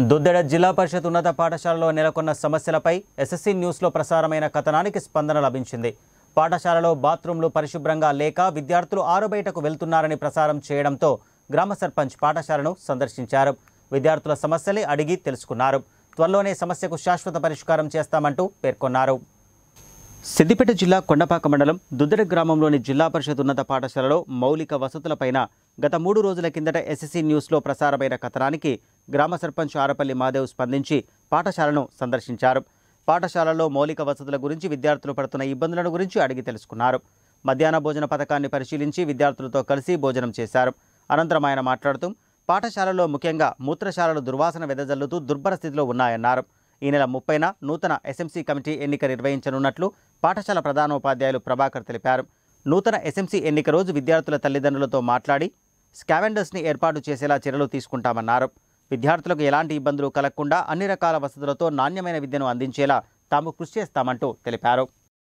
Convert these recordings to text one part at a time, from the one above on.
దుద్దెడ జిల్లా పరిషత్ ఉన్నత పాఠశాలలో నెలకొన్న సమస్యలపై ఎస్ఎస్సీ న్యూస్లో ప్రసారమైన కథనానికి స్పందన లభించింది పాఠశాలలో బాత్రూంలు పరిశుభ్రంగా లేక విద్యార్థులు ఆరుబయటకు వెళ్తున్నారని ప్రసారం చేయడంతో గ్రామ సర్పంచ్ పాఠశాలను సందర్శించారు విద్యార్థుల సమస్యలే అడిగి తెలుసుకున్నారు త్వరలోనే సమస్యకు శాశ్వత పరిష్కారం చేస్తామంటూ పేర్కొన్నారు సిద్దిపేట జిల్లా కొండపాక మండలం దుద్దెడ గ్రామంలోని జిల్లా పరిషత్ ఉన్నత పాఠశాలలో మౌలిక వసతులపైన గత మూడు రోజుల కిందట ఎస్ఎస్సీ న్యూస్లో ప్రసారమైన కథనానికి గ్రామ సర్పంచ్ ఆరపల్లి మాదేవ్ స్పందించి పాఠశాలను సందర్శించారు పాఠశాలలో మౌలిక వసతుల గురించి విద్యార్థులు పడుతున్న ఇబ్బందులను గురించి అడిగి తెలుసుకున్నారు మధ్యాహ్న భోజన పథకాన్ని పరిశీలించి విద్యార్థులతో కలిసి భోజనం చేశారు అనంతరం ఆయన మాట్లాడుతూ పాఠశాలలో ముఖ్యంగా మూత్రశాలలు దుర్వాసన వెదజల్లుతూ దుర్భర స్థితిలో ఉన్నాయన్నారు ఈ నెల ముప్పైన నూతన ఎస్ఎంసీ కమిటీ ఎన్నిక నిర్వహించనున్నట్లు పాఠశాల ప్రధానోపాధ్యాయులు ప్రభాకర్ తెలిపారు నూతన ఎస్ఎంసీ ఎన్నిక రోజు విద్యార్థుల తల్లిదండ్రులతో మాట్లాడి స్కావెండర్స్ని ఏర్పాటు చేసేలా చర్యలు తీసుకుంటామన్నారు విద్యార్థులకు ఎలాంటి ఇబ్బందులు కలగకుండా అన్ని రకాల వసతులతో నాణ్యమైన విద్యను అందించేలా తాము కృషి చేస్తామంటూ తెలిపారు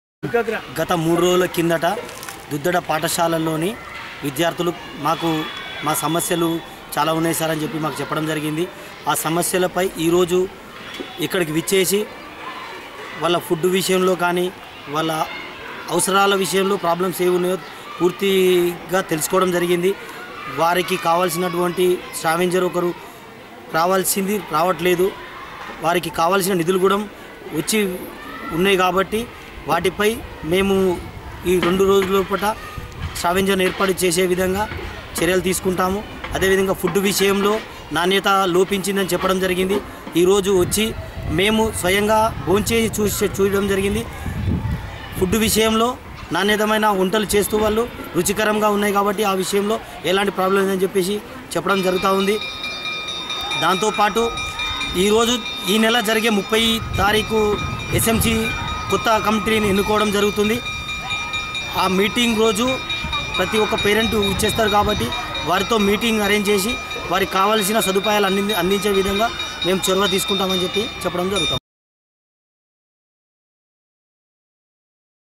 గత మూడు రోజుల కిందట దుద్దడ పాఠశాలల్లోని విద్యార్థులు మాకు మా సమస్యలు చాలా ఉన్నాయి సార్ అని చెప్పి మాకు చెప్పడం జరిగింది ఆ సమస్యలపై ఈరోజు ఇక్కడికి విచ్చేసి వాళ్ళ ఫుడ్ విషయంలో కానీ వాళ్ళ అవసరాల విషయంలో ప్రాబ్లమ్స్ ఏమి ఉన్నాయో పూర్తిగా తెలుసుకోవడం జరిగింది వారికి కావాల్సినటువంటి స్ట్రావెంజర్ ఒకరు రావాల్సింది రావట్లేదు వారికి కావాల్సిన నిధులు కూడా వచ్చి ఉన్నాయి కాబట్టి వాటిపై మేము ఈ రెండు రోజుల లోపల స్ట్రావెంజర్ని ఏర్పాటు చేసే విధంగా చర్యలు తీసుకుంటాము అదేవిధంగా ఫుడ్ విషయంలో నాణ్యత లోపించిందని చెప్పడం జరిగింది ఈరోజు వచ్చి మేము స్వయంగా భోంచేసి చూసి చూడడం జరిగింది ఫుడ్ విషయంలో నాణ్యతమైన వంటలు చేస్తూ వాళ్ళు రుచికరంగా ఉన్నాయి కాబట్టి ఆ విషయంలో ఎలాంటి ప్రాబ్లం లేదని చెప్పేసి చెప్పడం జరుగుతూ ఉంది దాంతోపాటు ఈరోజు ఈ నెల జరిగే ముప్పై తారీఖు ఎస్ఎంసి కొత్త కమిటీని ఎన్నుకోవడం జరుగుతుంది ఆ మీటింగ్ రోజు ప్రతి ఒక్క పేరెంట్ ఇచ్చేస్తారు కాబట్టి వారితో మీటింగ్ అరేంజ్ చేసి వారికి కావాల్సిన సదుపాయాలు అంది అందించే విధంగా మేము చొరవ తీసుకుంటామని చెప్పి చెప్పడం జరుగుతుంది